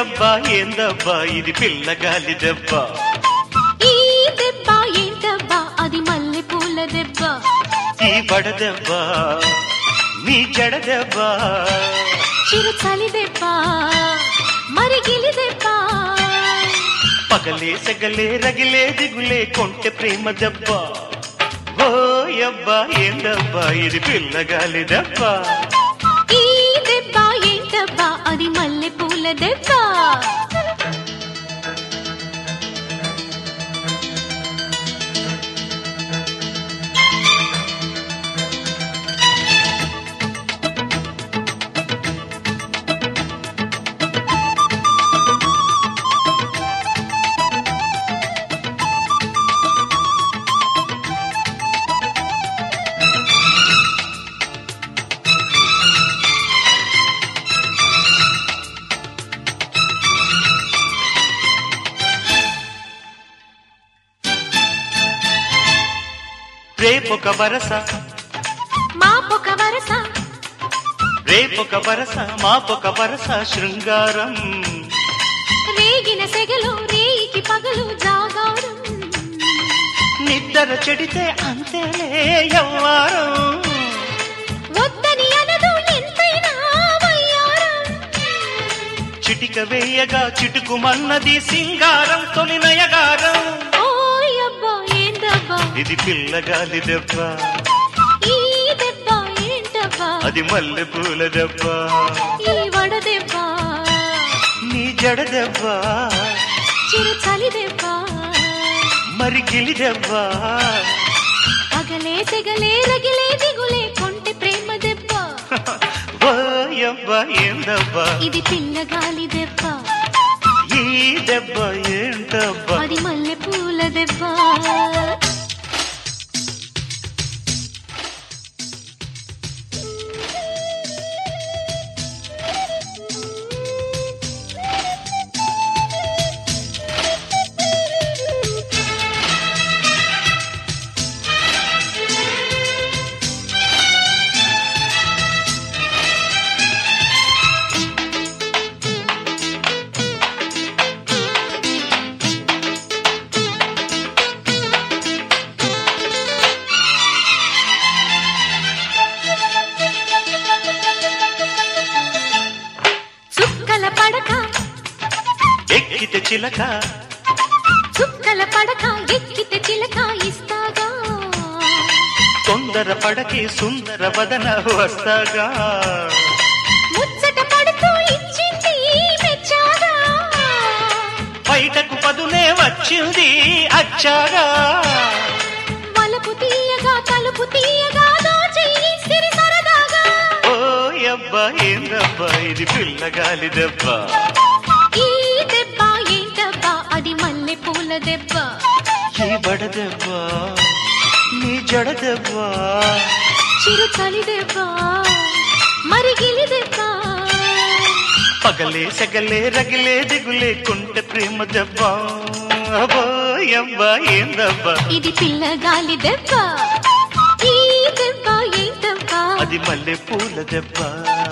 అబ్బా ఏందబ్బా ఇది పిల్లగాలి దెబ్బ ఈ దెబ్బ ఏంటబ్బా అది మల్లె పూల దెబ్బ ఈ బడదెబ్బ నీ జడదెబ్బ చిరు చలి దెబ్బ మరి గిలి దెబ్బ పగలే సగలే రగిలే దిగులే కొంటె ప్రేమ దెబ్బ ఓ అబ్బా ఏందబ్బా ఇది పిల్లగాలి దెబ్బ ఈ దెబ్బ ఏంటబ్బా అది మల్లె పూల దెబ్బ రేపొక వరస మాపొక వరస రేపొక వరస మాపొక వరస శృంగారం రేగిన సెగలు రేయికి పగలు జాగారం నిద్ర చెడితే అంతేలే ఎవ్వారం వద్దని అనదు ఎంతైనా వయ్యారం చిటిక వేయగా చిటుకుమన్నది సింగారం తొలి నయగారం ఓయ్ అబ్బా ఏందబ్బా ఇది పిల్లగాలి దెబ్బ ఈ దెబ్బ ఏంటబ్బా అది మల్లె పూల దెబ్బ ఈ వడ దెబ్బ నీ జడ దెబ్బ చిరు చలి దెబ్బ మరి గిలి దెబ్బ పగలే తెగలే రగిలే దిగులే కొంటె ప్రేమ దెబ్బ ఓ యబ్బ ఏందబ్బా ఇది పిల్లగాలి దెబ్బ ఈ దెబ్బ ఏంటబ్బా అది మల్లె పూల దెబ్బ చుక్కల పడక ఎక్కితే చిలక చుక్కల పడక ఎక్కితే చిలక ఇస్తాగా తొందర పడకి సుందర వదన వస్తాగా ముచ్చట పడుతూ ఇచ్చింది మెచ్చాగా బయటకు పదునే వచ్చింది అచ్చాగా వలపు తీయగా తలుపు తీయగా దోచేయి సిరి సరదాగా ఓ అబ్బా ఏందబ్బా ఇది పిల్లగాలి దెబ్బ ఈ దెబ్బ ఏంటబ్బా అది మల్లె పూల దెబ్బ ఈ బడ దెబ్బ నీ జడ దెబ్బ చిరు చలి దెబ్బ మరి గిలి దెబ్బ పగలే సగలే రగిలే దిగులే కుంట ప్రేమ దెబ్బ అబ్బో అబ్బా ఏందబ్బా ఇది పిల్లగాలి దెబ్బ ఈ దెబ్బ ఏంటబ్బా అది మల్లె పూల దెబ్బ